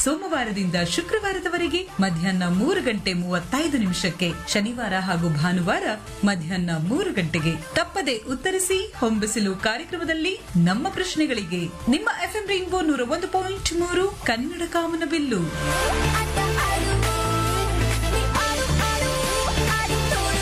ಸೋಮವಾರದಿಂದ ಶುಕ್ರವಾರದವರೆಗೆ ಮಧ್ಯಾಹ್ನ ಮೂರು ಗಂಟೆ ಮೂವತ್ತೈದು ನಿಮಿಷಕ್ಕೆ ಶನಿವಾರ ಹಾಗೂ ಭಾನುವಾರ ಮಧ್ಯಾಹ್ನ ಮೂರು ಗಂಟೆಗೆ ತಪ್ಪದೆ ಉತ್ತರಿಸಿ ಹೊಂಬಿಸಿಲು ಕಾರ್ಯಕ್ರಮದಲ್ಲಿ ನಮ್ಮ ಪ್ರಶ್ನೆಗಳಿಗೆ ನಿಮ್ಮ ಎಫ್ಎಂ ರೈನ್ಬೋ ನೂರ ಒಂದು ಪಾಯಿಂಟ್ ಮೂರು ಕನ್ನಡ ಕಾಮನಬಿಲ್ಲು ಅಡ್ಡ ಆಡು ನೀ ಆಡು ಆಡು ಆಡಿ ತೋರು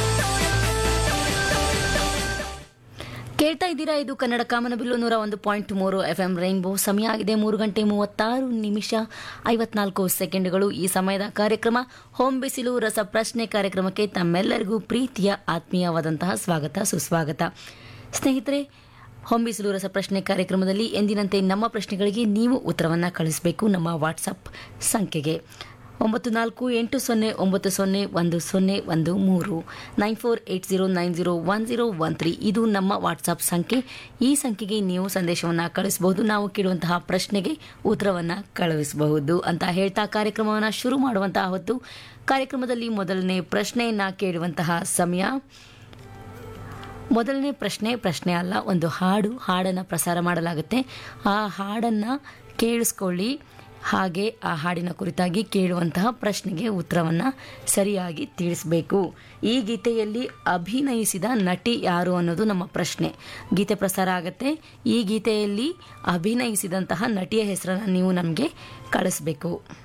ಕೇಳ್ತಾ ಇದ್ದೀರಾ ಇದು ಕನ್ನಡ ಕಾಮನಬಿಲ್ಲು ನೂರ ಒಂದು ಪಾಯಿಂಟ್ ಮೂರು ಎಫ್ ಎಂ ರೈನ್ಬೋ ಸಮಯ ಆಗಿದೆ ಮೂರು ಗಂಟೆ ಮೂವತ್ತಾರು ನಿಮಿಷ ಐವತ್ನಾಲ್ಕು ಸೆಕೆಂಡ್ಗಳು ಈ ಸಮಯದ ಕಾರ್ಯಕ್ರಮ ಹೋಮ್ ಬಿಸಿಲು ರಸ ಪ್ರಶ್ನೆ ಕಾರ್ಯಕ್ರಮಕ್ಕೆ ತಮ್ಮೆಲ್ಲರಿಗೂ ಪ್ರೀತಿಯ ಆತ್ಮೀಯವಾದಂತಹ ಸ್ವಾಗತ ಸುಸ್ವಾಗತ ಸ್ನೇಹಿತರೆ ಹೋಮ್ ಬಿಸಿಲು ರಸ ಪ್ರಶ್ನೆ ಕಾರ್ಯಕ್ರಮದಲ್ಲಿ ಎಂದಿನಂತೆ ನಮ್ಮ ಪ್ರಶ್ನೆಗಳಿಗೆ ನೀವು ಉತ್ತರವನ್ನು ಕಳಿಸಬೇಕು ನಮ್ಮ ವಾಟ್ಸಪ್ ಸಂಖ್ಯೆಗೆ ಒಂಬತ್ತು ನಾಲ್ಕು ಎಂಟು ಸೊನ್ನೆ ಒಂಬತ್ತು ಸೊನ್ನೆ ಒಂದು ಸೊನ್ನೆ ಒಂದು ಮೂರು nine four eight zero nine zero one zero one three ಇದು ನಮ್ಮ ವಾಟ್ಸಾಪ್ ಸಂಖ್ಯೆ ಈ ಸಂಖ್ಯೆಗೆ ನೀವು ಸಂದೇಶವನ್ನು ಕಳಿಸಬಹುದು ನಾವು ಕೇಳುವಂತಹ ಪ್ರಶ್ನೆಗೆ ಉತ್ತರವನ್ನು ಕಳುಹಿಸಬಹುದು ಅಂತ ಹೇಳ್ತಾ ಕಾರ್ಯಕ್ರಮವನ್ನು ಶುರು ಮಾಡುವಂತಹ ಹೊತ್ತು ಕಾರ್ಯಕ್ರಮದಲ್ಲಿ ಮೊದಲನೇ ಪ್ರಶ್ನೆಯನ್ನ ಕೇಳುವಂತಹ ಸಮಯ ಮೊದಲನೇ ಪ್ರಶ್ನೆ ಪ್ರಶ್ನೆ ಅಲ್ಲ ಒಂದು ಹಾಡು ಹಾಡನ್ನು ಪ್ರಸಾರ ಮಾಡಲಾಗುತ್ತೆ ಆ ಹಾಡನ್ನು ಕೇಳಿಸ್ಕೊಳ್ಳಿ ಹಾಗೆ ಆ ಹಾಡಿನ ಕುರಿತಾಗಿ ಕೇಳುವಂತಹ ಪ್ರಶ್ನೆಗೆ ಉತ್ತರವನ್ನು ಸರಿಯಾಗಿ ತಿಳಿಸಬೇಕು ಈ ಗೀತೆಯಲ್ಲಿ ಅಭಿನಯಿಸಿದ ನಟಿ ಯಾರು ಅನ್ನೋದು ನಮ್ಮ ಪ್ರಶ್ನೆ ಗೀತೆ ಪ್ರಸಾರ ಆಗುತ್ತೆ ಈ ಗೀತೆಯಲ್ಲಿ ಅಭಿನಯಿಸಿದಂತಹ ನಟಿಯ ಹೆಸರನ್ನು ನೀವು ನಮಗೆ ಕಳಿಸ್ಬೇಕು